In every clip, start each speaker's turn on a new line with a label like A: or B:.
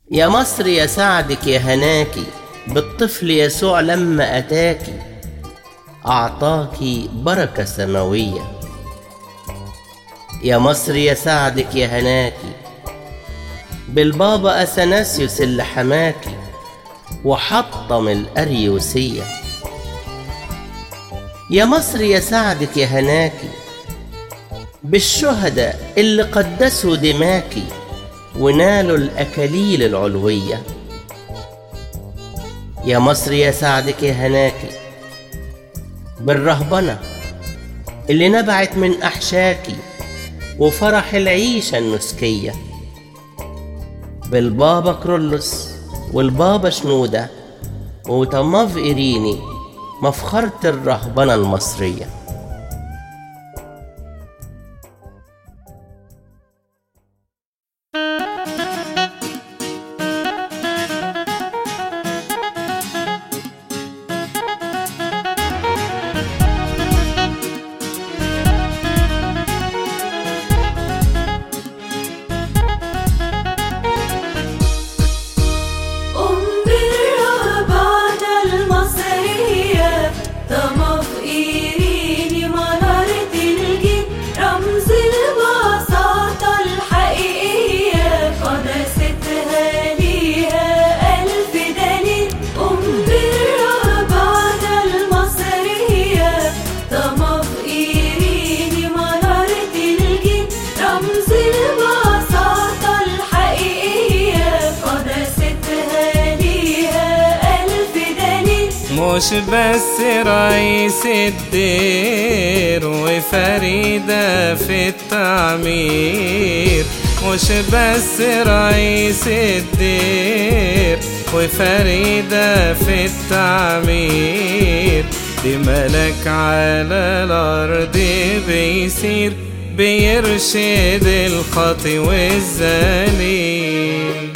A: يا مصر يا سعدك يا هناكي بالطفل يسوع لما أتاكي أعطاكي بركة سماوية يا مصر يا سعدك يا هناكي بالبابا أثناسيوس اللي حماكي وحطم الأريوسية يا مصر يا سعدك يا هناكي بالشهداء اللي قدسوا دماكي ونالوا الأكاليل العلوية يا مصر يا سعدك يا هناكي بالرهبنة اللي نبعت من أحشاكي وفرح العيشة النسكية بالبابا كرولوس والبابا شنودة وتماف إيريني مفخرة الرهبنة المصرية
B: أم الرهبانة المصرية طمف إيريني منارة الجيل رمز البساطة الحقيقية قداستها ليها ألف دليل أم الرهبانة المصرية طمف إيريني منارة الجيل رمز البساطة الحقيقية قداستها ليها ألف دليل
C: مش بس رئيس الدير وفريدة في التعمير مش بس رئيس الدير وفريدة في التعمير دي ملك على الأرض بيسير بيرشد الخطي والذليل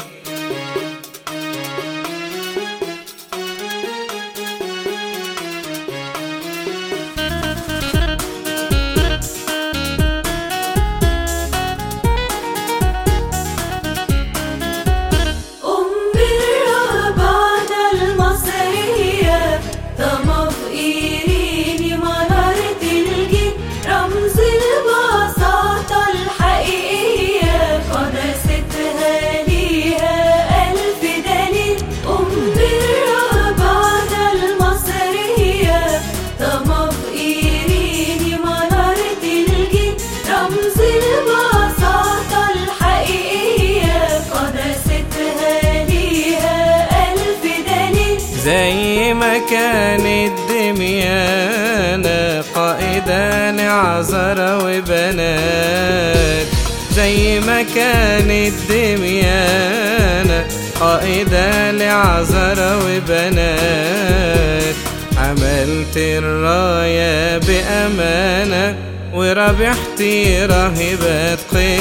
B: أم الرهبانة المصرية طمف إيريني منارة الجيل رمز البساطة الحقيقية قداستها ليها ألف دليل أم الرهبانة المصرية طمف إيريني منارة الجيل رمز البساطة الحقيقية قداستها ليها ألف دليل
C: زي ما كانت دميانة قائدة لعذرة وبنات زي ما كانت دميانة قائدة لعذرة وبنات عملت الراية بأمانة وربحت راهبات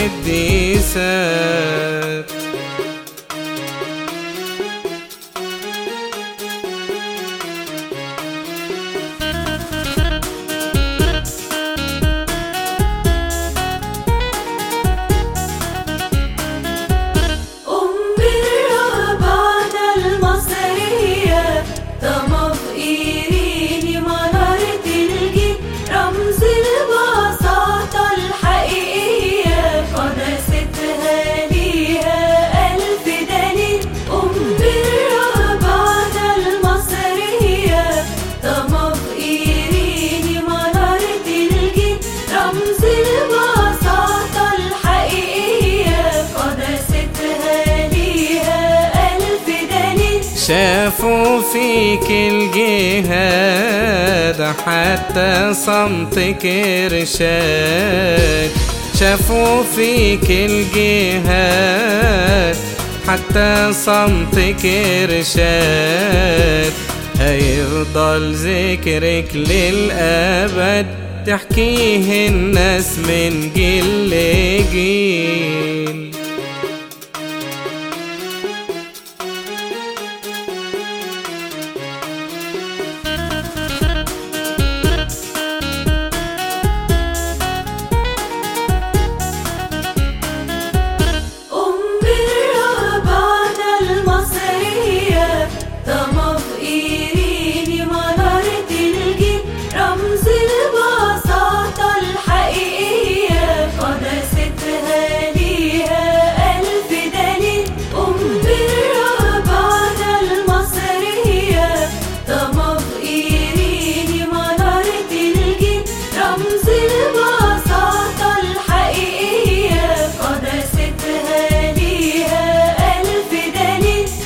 C: قديسات
B: أم الرهبانة المصرية طمف إيريني منارة الجيل رمز البساطة الحقيقية قداستها ليها ألف دليل أم الرهبانة المصرية طمف إيريني منارة الجيل رمز البساطة الحقيقية قداستها ليها ألف دليل
C: شافوا فيك الجهاد حتى صمتك إرشاد شافوا فيك الجهاد حتى صمتك إرشاد هيفضل ذكرك للأبد تحكيه الناس من جيل لجيل
B: أم الرهبانة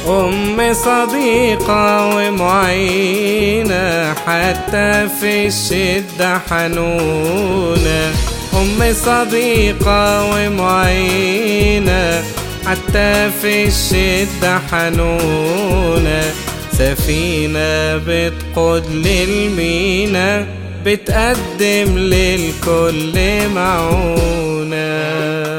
C: أم صديقة ومعينة حتى في الشدة حنونة أم صديقة ومعينة حتى في الشدة حنونة سفينة بتقود للمينا بتقدم للكل معونة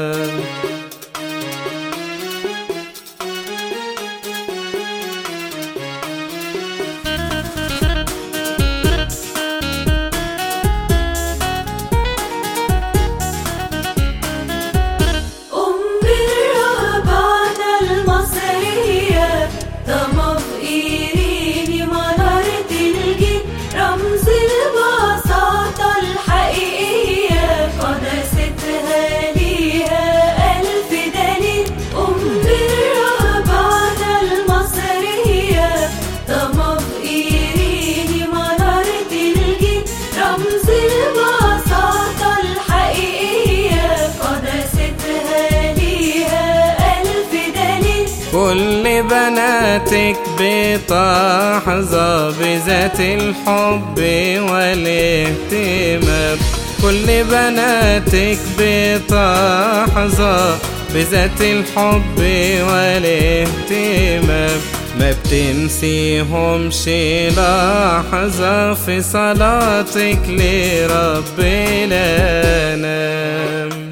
B: أم الرهبانة المصرية ضمف إيريني منارة الجيل رمز البساطة الحقيقية قداستها ليها ألف دليل أم الرهبانة المصرية ضمف إيريني منارة الجيل رمز البساطة الحقيقية قداستها ليها ألف دليل
C: كل بناتك بتحظى بذات الحب والاهتمام كل بناتك بتحظى بذات الحب والاهتمام ما بتنسيهمش لحظة في صلاتك لرب الأنام